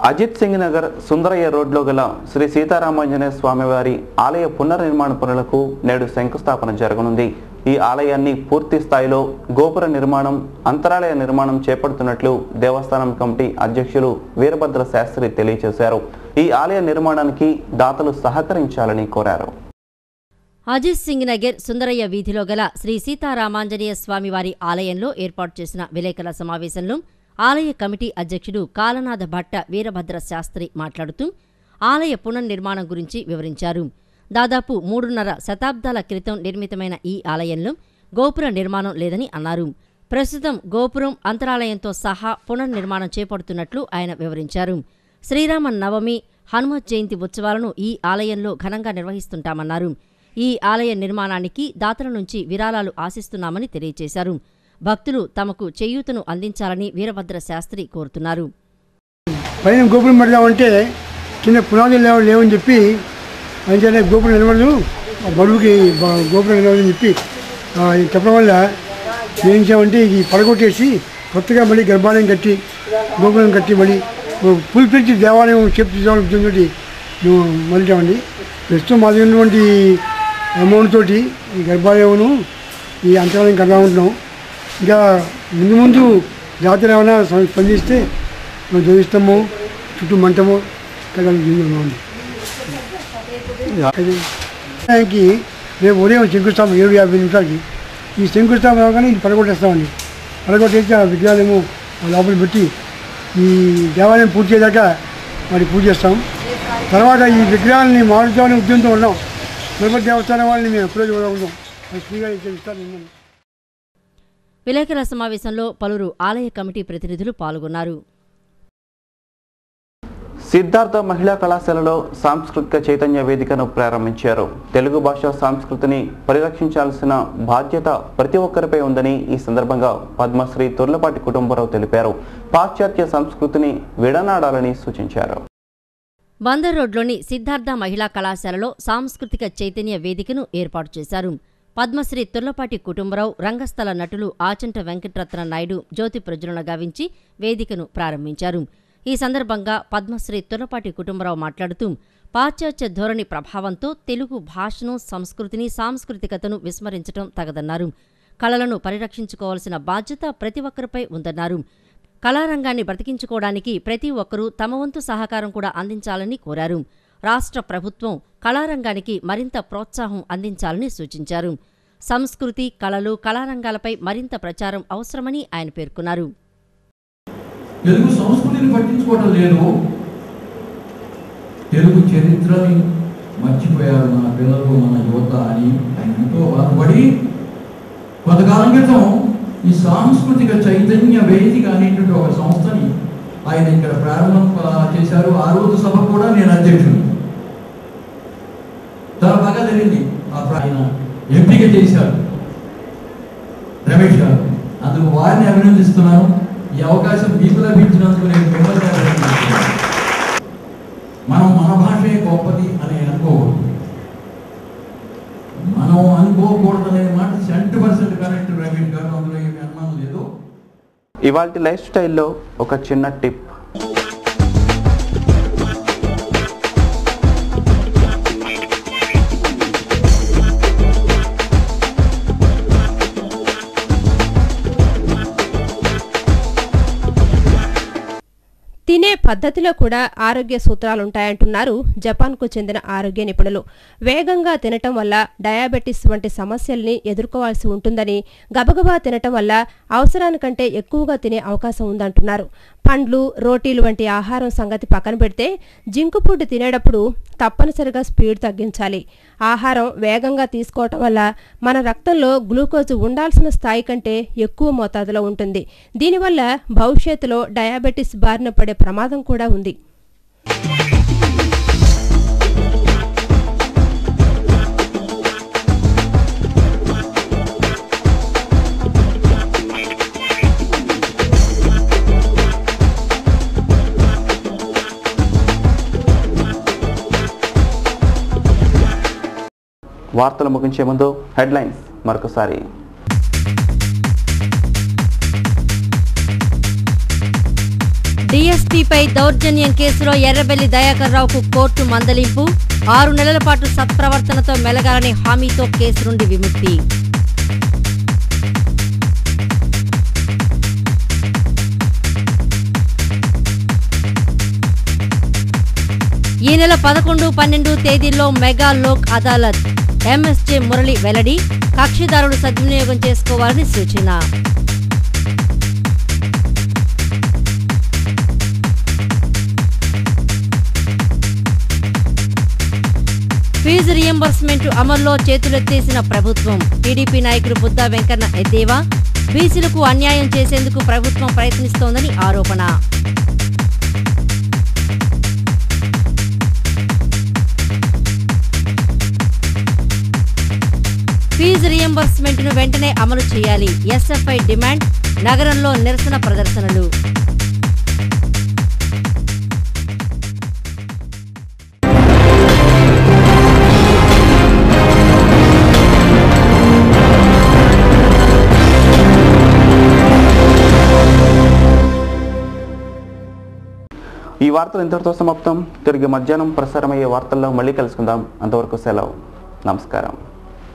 అజిత్ సింగ్ నగర్ సుందరయ్య రోడ్లో గల శ్రీ సీతారామాంజనేయ స్వామివారి ఆలయ పునర్నిర్మాణ పనులకు నేడు శంకుస్థాపన జరగనుంది ఈ ఆలయాన్ని పూర్తి స్థాయిలో గోపుర నిర్మాణం అంతరాలయ నిర్మాణం చేపడుతున్నట్లు దేవస్థానం కమిటీ అధ్యక్షులు వీరభద్ర శాస్త్రి తెలియజేశారు ఈ ఆలయ నిర్మాణానికి దాతలు సహకరించాలని కోరారు అజిత్ సింగ్ నగర్ సుందరయ్య వీధిలో గల శ్రీ సీతారామాంజనేయ స్వామివారి ఆలయంలో ఏర్పాటు చేసిన విలేకరుల సమావేశంలో ఆలయ కమిటీ అధ్యక్షుడు కాలనాథ భట్ట వీరభద్ర శాస్త్రి మాట్లాడుతూ ఆలయ పునర్నిర్మాణం గురించి వివరించారు దాదాపు మూడున్నర శతాబ్దాల క్రితం నిర్మితమైన ఈ ఆలయంలో గోపుర నిర్మాణం లేదని అన్నారు ప్రస్తుతం గోపురం అంతరాలయంతో సహా పునర్నిర్మాణం చేపడుతున్నట్లు ఆయన వివరించారు శ్రీరామ నవమి హనుమత్ జయంతి ఉత్సవాలను ఈ ఆలయంలో ఘనంగా నిర్వహిస్తుంటామన్నారు ఈ ఆలయ నిర్మాణానికి దాతల నుంచి విరాళాలు ఆశిస్తున్నామని తెలియజేశారు భక్తులు తమకు చేయూతను అందించాలని వీరభద్ర శాస్త్రి కోరుతున్నారు పైన గోపురం పెడదామంటే కింద పునాదులు లేవు లేవని చెప్పి అంచేనే గోపురం నిలబడదు ఆ బరువుకి బ- గోపురం నిలబడని చెప్పి ఆ, ఇది చెప్పడం వల్ల ఏం చేసామంటే ఇది పడగొట్టేసి కొత్తగా మళ్ళీ గర్భాలయం కట్టి గోపురం కట్టి మళ్ళీ పుల్ పెంచి దేవాలయం చెప్పి ఉద్యోగంతో మేము మొదలెట్టామండి ప్రస్తుతం మాది ఉన్నటువంటి అమౌంట్ తోటి ఈ గర్భాలయమును ఈ అంతరాలయం కడదామంటున్నాం ఇంకా ముందు ముందు జాతర ఏమైనా స్ప- స్పందిస్తే మేము జోగిస్తాము చుట్టూ మంటము కదా బాగుంది దానికి రేపు ఉదయం శంకుస్థాపన ఏడు యాభై నిమిషాలకి ఈ శంకుస్థాపన అవగానే ఇది పడగొట్టేస్తామండి పడగొట్టేసి ఆ విగ్రహాలము ఆ లోపల పెట్టి ఈ దేవాలయం పూర్తి చేశాక మరి పూజ చేస్తాం తర్వాత ఈ విగ్రహాలని మారుతామని ఉద్యమంతో ఉన్నాం తిరుపతి దేవస్థానం వాళ్ళని మేము ఎప్పుడో చూడకుండా అది ఫ్రీగా ఇస్తాను నిన్న విలేకరుల సమావేశంలో పలువురు ఆలయ కమిటీ ప్రతినిధులు పాల్గొన్నారు సిద్ధార్థ మహిళా కళాశాలలో సాంస్కృతిక చైతన్య వేదికను ప్రారంభించారు తెలుగు భాష సంస్కృతిని పరిరక్షించాల్సిన బాధ్యత ప్రతి ఒక్కరిపై ఉందని ఈ సందర్భంగా పద్మశ్రీ తుర్లపాటి కుటుంబరావు తెలిపారు పాశ్చాత్య సంస్కృతిని విడనాడాలని సూచించారు బందర్ రోడ్లోని సిద్ధార్థ మహిళా కళాశాలలో సాంస్కృతిక చైతన్య వేదికను ఏర్పాటు చేశారు పద్మశ్రీ తుర్లపాటి కుటుంబరావు రంగస్థల నటులు ఆచంట వెంకటరత్న నాయుడు జ్యోతి ప్రజ్వలన గావించి వేదికను ప్రారంభించారు ఈ సందర్భంగా పద్మశ్రీ తుర్లపాటి కుటుంబరావు మాట్లాడుతూ పాశ్చాత్య ధోరణి ప్రభావంతో తెలుగు భాషను సంస్కృతిని సాంస్కృతికతను విస్మరించడం తగదన్నారు కళలను పరిరక్షించుకోవాల్సిన బాధ్యత ప్రతి ఒక్కరిపై ఉందన్నారు కళారంగాన్ని బ్రతికించుకోవడానికి ప్రతి ఒక్కరూ తమ వంతు సహకారం కూడా అందించాలని కోరారు రాష్ట్ర ప్రభుత్వం కళారంగానికి మరింత ప్రోత్సాహం అందించాలని సూచించారు సంస్కృతి కళలు కళారంగాలపై మరింత ప్రచారం అవసరమని ఆయన పేర్కొన్నారు తెలుగు సంస్కృతిని పట్టించుకోవటం లేదు తెలుగు చరిత్రని మర్చిపోయారు మన పిల్లలు మన యువత అని ఆయన ఎంతో బాధపడి కొంతకాలం క్రితం ఈ సాంస్కృతిక చైతన్య వేదిక అనేటువంటి ఒక సంస్థని ఆయన ఇక్కడ ప్రారంభం ఆ, చేశారు ఆ రోజు సభ కూడా నేను అధ్యక్షుడు చాలా బాగా జరిగింది ఆ ప్ర- ఆయన ఎంపిక చేశారు రమేష్ గారు అందుకు వారిని అభినందిస్తున్నాను ఈ అవకాశం మీకు లభించినందుకు నేను మిమ్మల్ని అభినందిస్తున్నాను మనం మన భాషే గొప్పది అని అనుకోకూడదు మనం అనుకోకూడదనే మాట సెంట్ పర్సెంట్ కరెక్ట్ రమేష్ గారు అందులో ఏమి అనుమానం లేదు ఇవాల్టి లైఫ్ స్టైల్లో ఒక చిన్న టిప్ తినే పద్ధతిలో కూడా ఆరోగ్య సూత్రాలుంటాయంటున్నారు జపాన్కు చెందిన ఆరోగ్య నిపుణులు వేగంగా తినటం వల్ల డయాబెటిస్ వంటి సమస్యల్ని ఎదుర్కోవాల్సి ఉంటుందని గబగబా తినటం వల్ల అవసరానికంటే ఎక్కువగా తినే అవకాశం ఉందంటున్నారు పండ్లు రోటీలు వంటి ఆహారం సంగతి పక్కన పెడితే జింకు ఫుడ్ తినేటప్పుడు తప్పనిసరిగా స్పీడ్ తగ్గించాలి ఆహారం వేగంగా తీసుకోవటం వల్ల మన రక్తంలో గ్లూకోజ్ ఉండాల్సిన స్థాయి కంటే ఎక్కువ మోతాదులో ఉంటుంది దీనివల్ల భవిష్యత్తులో డయాబెటిస్ బారిన పడే ప్రమాదం కూడా ఉంది వార్తలు ముగించే ముందు హెడ్లైన్స్ మరొకసారి డీఎస్పీపై దౌర్జన్యం కేసులో ఎర్రబెల్లి దయాకర్ రావుకు కోర్టు మందలింపు ఆరు నెలల పాటు సత్ప్రవర్తనతో మెలగాలని హామీతో కేసు నుండి విముక్తి ఈ నెల పదకొండు పన్నెండు తేదీల్లో మెగా లోక్ అదాలత్ ఎంఎస్జే మురళి వెల్లడి కక్షిదారులు సద్వినియోగం చేసుకోవాలని సూచన ఫీజు రియంబర్స్మెంట్ అమల్లో చేతులెత్తేసిన ప్రభుత్వం టీడీపీ నాయకుడు బుద్దా వెంకన్న ఎద్దేవా బీసీలకు అన్యాయం చేసేందుకు ప్రభుత్వం ప్రయత్నిస్తోందని ఆరోపణ ఫీజు రియంబర్స్మెంట్ ను వెంటనే అమలు చేయాలి ఎస్ఎఫ్ఐ డిమాండ్ నగరంలో నిరసన ప్రదర్శనలు ఈ వార్తలు ఇంతటితో సమాప్తం తిరిగి మధ్యాహ్నం ప్రసారమయ్యే వార్తల్లో మళ్ళీ కలుసుకుందాం అంతవరకు సెలవు నమస్కారం